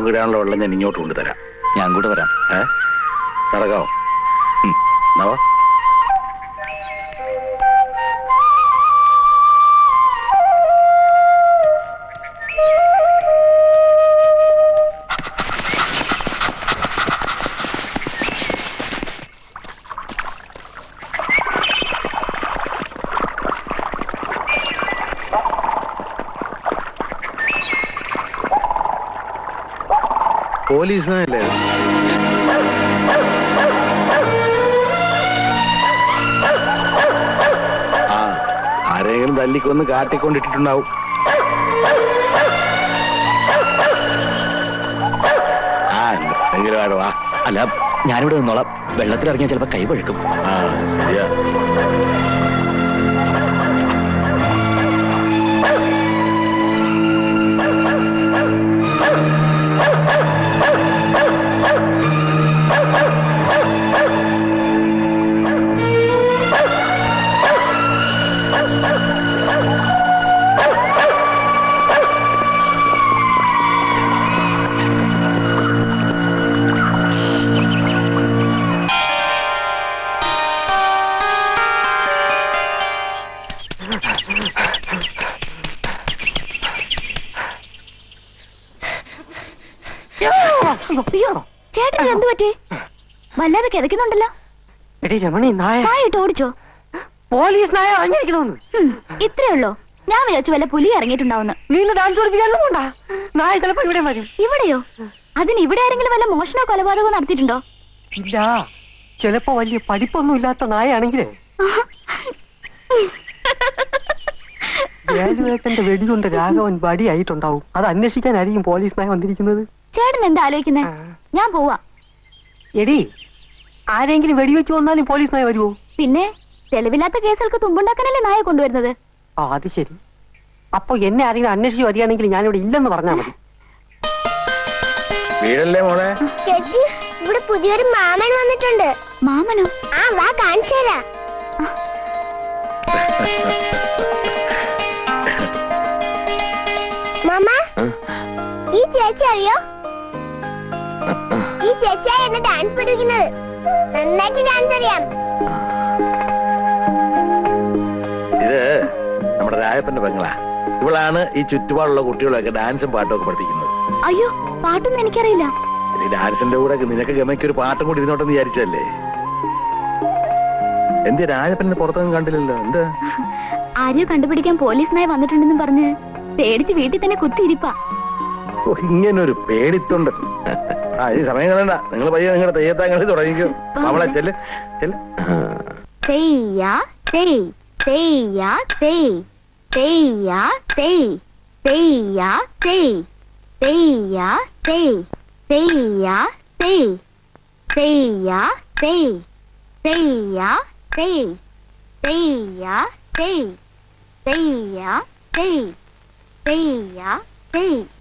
നമുക്ക് ഇടാനുള്ള വെള്ളം ഞാൻ ഇങ്ങോട്ട് കൊണ്ടുതരാം ഞാൻ കൂടെ വരാം ഏ നടക്കാവോ ഉം. എന്നാ വാ. പോലീസിനല്ലേ ആ ആരെങ്കിലും തല്ലിക്കൊന്ന് കാട്ടിക്കൊണ്ടിട്ടുണ്ടാവും ആ എന്തെങ്കിലും ആടോ വാ അല്ല ഞാനിവിടെ നിന്നോളാം വെള്ളത്തിലിറങ്ങിയാൽ ചിലപ്പോ കൈ പഴുക്കും ആ ശരിയാ അയ്യോ ചേട്ടൻ എന്ത് പറ്റി വല്ലാതെ കിതയ്ക്കുന്നുണ്ടല്ലോ എടി രമണി നായ വായിട്ട് ഓടിച്ചോ പോലീസ് നായ അറിഞ്ഞിരിക്കണമെന്ന് ഹും, ഇത്രേ ഉള്ളോ ഞാൻ വിചാരിച്ചു വല്ല പുലി ഇറങ്ങിയിട്ടുണ്ടാവുന്ന് നീ ഇന്ന് ഡാൻസ് പഠിപ്പിക്കാനും പോണ്ടാ നായ ചിലപ്പോ ഇവിടെ വരും ഇവിടെയോ അതിന് ഇവിടെ ആരെങ്കിലും വല്ല മോഷണോ കൊലപാതകമോ നടത്തിയിട്ടുണ്ടോ ഇല്ല ചിലപ്പോ വലിയ പഠിപ്പൊന്നും ഇല്ലാത്ത നായാണെങ്കിലേ വേലുവേട്ടന്റെ വെടികൊണ്ട് രാഘവൻ വടിയായിട്ടുണ്ടാവും അത് അന്വേഷിക്കാനായിരിക്കും പോലീസ് നായ വന്നിരിക്കുന്നത് ചേട്ടൻ എന്താ ആലോചിക്കുന്നേ ഞാൻ പോവാ എടി ആരെങ്കിലും വെടിവെച്ച് വന്നാലും പോലീസ് നായ വരുമോ പിന്നെ തെളിവില്ലാത്ത കേസുകൾക്ക് തുമ്പുണ്ടാക്കാനല്ലേ നായ കൊണ്ടുവരുന്നത് ആ അത് ശരി അപ്പൊ എന്നെ ആരെങ്കിലും അന്വേഷിച്ച് വരികയാണെങ്കിൽ ഞാനിവിടെ ഇല്ലെന്ന് പറഞ്ഞാൽ മതി വീടല്ലേ മോളെ ചേച്ചി ഇവിടെ പുതിയൊരു മാമൻ വന്നിട്ടുണ്ട് മാമനോ ആ വാ കാണിച്ചു തരാം മാമ ഈ ചേച്ചി അറിയോ ഈ ചേച്ചിയാ എന്നെ ഡാൻസ് പഠിക്കുന്നത് നന്നായിട്ട് ഡാൻസ് അറിയാം ഇത് നമ്മുടെ രായപ്പന്റെ പെങ്ങളാ ഇവളാണ് ഈ ചുറ്റുപാടുള്ള കുട്ടികളൊക്കെ ഡാൻസും പാട്ടും ഒക്കെ പഠിപ്പിക്കുന്നത് അയ്യോ പാട്ടൊന്നും എനിക്കറിയില്ല ഈ ഡാൻസിന്റെ കൂടെ നിനക്ക് ഗമയ്ക്ക് ഒരു പാട്ടും കൂടി ഇരുന്നോട്ടെന്ന് വിചാരിച്ചല്ലേ എന്ത് രാജപ്പനെ പുറത്തൊന്നും കണ്ടില്ലല്ലോ എന്താ ആരെയോ കണ്ടുപിടിക്കാൻ പോലീസ് നായ വന്നിട്ടുണ്ടെന്നും പറഞ്ഞ് പേടിച്ച് വീട്ടിൽ തന്നെ കുത്തിയിരിപ്പാ ഓ, ഇങ്ങനൊരു പേടിത്തൊണ്ട് ആ ഈ സമയം കളയണ്ട നിങ്ങൾ പയ്യെ നിങ്ങളുടെ തെയ്യത്താങ്കളി തുടങ്ങിക്കോ അവളെ ചെല്ല് ചെല്ല് തെയ്യ തെയ് തെയ്യ തെയ് തെയ്യ തെയ് തെയ്യ തെയ് തെയ്യ തെയ് തെയ്യ തെയ് തെയ്യ തെയ് തെയ്യ തെയ് തെയ്യ തെയ് തെയ്യ തെയ് തെയ്യ തെയ്